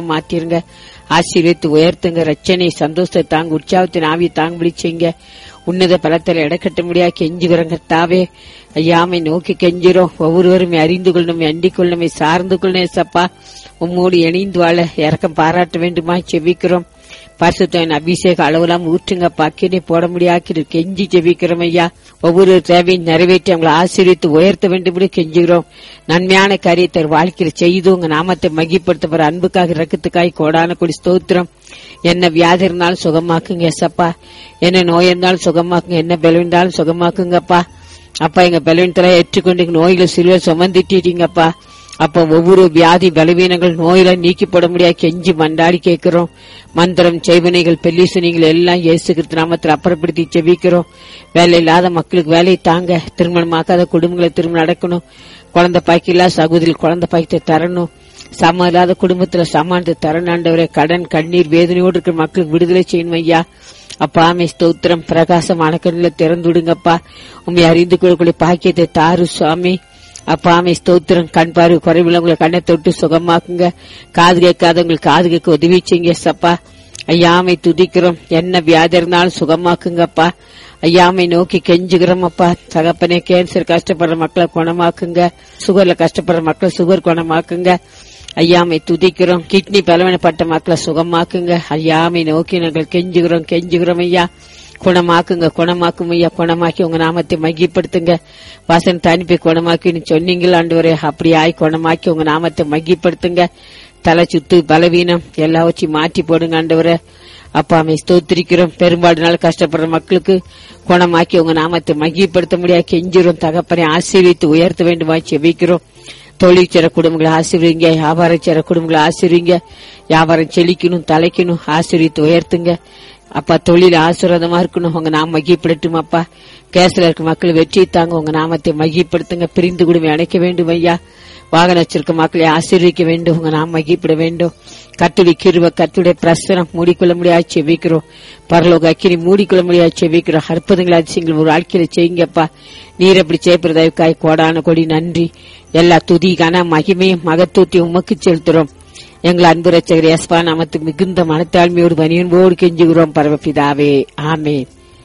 மாத்திருங்க ஆசீர்வித்து உயர்த்துங்க ரச்சனை சந்தோஷத்தை தாங்க உற்சாகத்தின் ஆவி தாங்க செய்யுங்க உன்னத பலத்தில் இடக்கட்ட முடியா கெஞ்சுகிறோம் கர்த்தாவே ஐயாமை நோக்கி கெஞ்சுறோம் ஒவ்வொருவருமே அறிந்து கொள்ளணுமே அண்டிக் கொள்ளணுமே சார்ந்து கொள்ளணும் சப்பா உம்மோடு இணைந்து வாழ இறக்கம் பாராட்ட வேண்டுமா செவிக்கிறோம் பரிசுத்தவன் அபிஷேக அளவெல்லாம் ஊற்றுங்க பாக்கினை போட முடியாக்கி கெஞ்சி ஜெபிக்கிறோம் ஐயா ஒவ்வொரு தேவையும் நிறைவேற்றி அவங்களை ஆசீர்வித்து உயர்த்த வேண்டும் கெஞ்சுகிறோம் நன்மையான காரியத்தை வாழ்க்கையில் செய்து உங்க நாமத்தை மகிப்படுத்த போற அன்புக்காக ரக்கத்துக்காய் கோடான கொடி ஸ்தோத்திரம் என்ன வியாதி இருந்தாலும் சுகமாக்குங்க எசப்பா என்ன நோய் இருந்தாலும் சுகமாக்குங்க என்ன பலம் இருந்தாலும் சுகமாக்குங்கப்பா அப்பா எங்க பலவீனத்தெல்லாம் ஏற்றுக்கொண்டு எங்க நோய்களை சிறுவர் சுமந்துட்டீங்கப்பா அப்ப ஒவ்வொரு வியாதி பலவீனங்கள் நோயில நீக்கி போட முடியாது கெஞ்சி மண்டாடி கேட்கிறோம் மந்திரம் செய்வனைகள் பெல்லிசனிகள் எல்லாம் இயேசு கிறிஸ்து நாமத்தில் அப்புறப்படுத்தி செவிக்கிறோம் வேலை இல்லாத மக்களுக்கு வேலையை தாங்க திருமணமாக்காத குடும்பங்களை திருமணம் நடக்கணும் குழந்தை பாய்க்கில்லா சகோதரி குழந்தை பாய்க்கத்தை தரணும் சமம் இல்லாத குடும்பத்துல சமானத்தை தரணாண்டவரே கடன் கண்ணீர் வேதனையோடு இருக்கிற மக்களுக்கு விடுதலை செய்யணும் ஐயா அப்பா ஆமை ஸ்தோத்திரம் பிரகாசமான கண்ணில் திறந்து விடுங்கப்பா உண்மை அறிந்து கொள்ளக்கூடிய பாக்கியத்தை தாரு சுவாமி அப்பா ஆமை ஸ்தோத்திரம் கண் பார்வை குறைவுள்ளவங்களை கண்ணை தொட்டு சுகமாக்குங்க காது கேட்காதவங்களுக்கு காது கேட்க உதவி செய்யுங்க சப்பா ஐயாமை துதிக்கிறோம் என்ன வியாதி இருந்தாலும் சுகமாக்குங்கப்பா ஐயாமை நோக்கி கெஞ்சுகிறோம் அப்பா தகப்பனே கேன்சர் கஷ்டப்படுற மக்களை குணமாக்குங்க சுகர்ல கஷ்டப்படுற மக்களை சுகர் குணமாக்குங்க ஐயாமை துதிக்கிறோம் கிட்னி பலவீனப்பட்ட மக்களை சுகமாக்குங்க ஐயாமை நோக்கி நாங்கள் கெஞ்சுகிறோம் கெஞ்சுகிறோம் ஐயா குணமாக்குங்க குணமாக்கும் ஐயா குணமாக்கி உங்க நாமத்தை மகிப்படுத்துங்க வாசன் தனிப்பை குணமாக்கி சொன்னீங்களா ஆண்டு அப்படி ஆய் குணமாக்கி உங்க நாமத்தை மகிப்படுத்துங்க தலை சுத்து பலவீனம் எல்லாவற்றையும் மாற்றி போடுங்க ஆண்டவரே அப்பா அமை ஸ்தோத்திரிக்கிறோம் பெரும்பாடு நாள் கஷ்டப்படுற மக்களுக்கு குணமாக்கி உங்க நாமத்தை மகிப்படுத்த முடியாது கெஞ்சிரும் தகப்பனை ஆசீர்வித்து உயர்த்த வேண்டுமா செபிக்கிறோம் தொழில் சேர குடும்பங்களை ஆசீர்வீங்க வியாபாரம் சேர குடும்பங்களை ஆசீர்வீங்க வியாபாரம் செழிக்கணும் தலைக்கணும் ஆசீர்வித்து உயர்த்துங்க அப்பா தொழில் ஆசீர்வாதமா இருக்கணும் உங்க நாம மகிப்படட்டும் அப்பா கேஸ்ல இருக்க மக்கள் வெற்றி தாங்க உங்க நாமத்தை மகிப்படுத்துங்க பிரிந்து குடும்பம் அணைக்க வேண்டும் ஐயா வாகன வச்சிருக்க மக்களை ஆசீர்விக்க வேண்டும் உங்க நாம் மகிப்பிட வேண்டும் கத்துடி கிருவ கத்துடைய பிரசனம் மூடிக்கொள்ள முடியாது செவிக்கிறோம் பரலோக அக்கினி மூடிக்கொள்ள முடியாது செவிக்கிறோம் அற்புதங்கள் அதிசயங்கள் ஒரு வாழ்க்கையில செய்யுங்கப்பா நீர் எப்படி செய்யப்படுறதாய்க்காய் கோடான கொடி நன்றி எல்லா துதி கன மகிமையும் மகத்துவத்தையும் உமக்கு செலுத்துறோம் எங்கள் அன்பு ரச்சகர் எஸ்பா நமக்கு மிகுந்த மனத்தாழ்மையோடு பனியன்போடு கெஞ்சுகிறோம் பரமபிதாவே ஆமே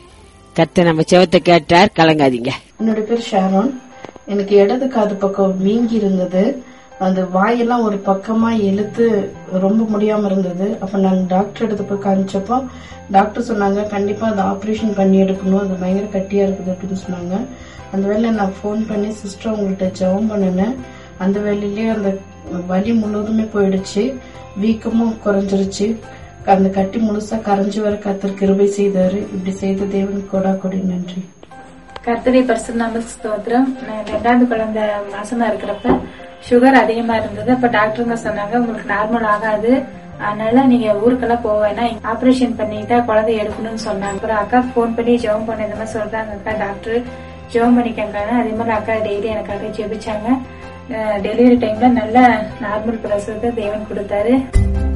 கத்த நம்ம செவத்தை கேட்டார் கலங்காதீங்க என்னோட பேர் ஷாரோன் எனக்கு இடது காது பக்கம் வீங்கி இருந்தது அந்த வாயெல்லாம் ஒரு பக்கமா இழுத்து ரொம்ப முடியாம இருந்தது அப்ப நாங்க டாக்டர் எடுத்து போய் காமிச்சப்போ டாக்டர் சொன்னாங்க கண்டிப்பா அதை ஆபரேஷன் பண்ணி எடுக்கணும் அது பயங்கர கட்டியா இருக்குது அப்படின்னு சொன்னாங்க அந்த வேலையில நான் ஃபோன் பண்ணி சிஸ்டர் உங்கள்கிட்ட ஜெபம் பண்ணினேன் அந்த வேலையிலேயே அந்த வலி முழுவதுமே போயிடுச்சு வீக்கமும் குறைஞ்சிருச்சு அந்த கட்டி முழுசா கரைஞ்சு வர கத்தர் கிருபை செய்தாரு இப்படி செய்த தேவன் கொடா கொடி நன்றி கர்த்தரை பரிசுநாம ஸ்தோத்திரம் நான் ரெண்டாவது குழந்தை மாசமா இருக்கிறப்ப சுகர் அதிகமா இருந்தது அப்ப டாக்டருங்க சொன்னாங்க உங்களுக்கு நார்மல் ஆகாது அதனால நீங்க ஊருக்கெல்லாம் போக வேணாம் ஆபரேஷன் பண்ணிட்டா குழந்தை எடுக்கணும்னு சொன்னாங்க அப்புறம் அக்கா ஃபோன் பண்ணி ஜெபம் பண்ண இந்த மாதிரி சொல்றாங்க அக்கா டாக்டர் ஜெபம் பண்ணிக்கங்க அதே மாதிரி அக்கா டெய்லி எனக்காக ஜெபிச்சாங்க டெலிவரி டைம்ல நல்ல நார்மல் பிரசவத்தை தேவன் கொடுத்தாரு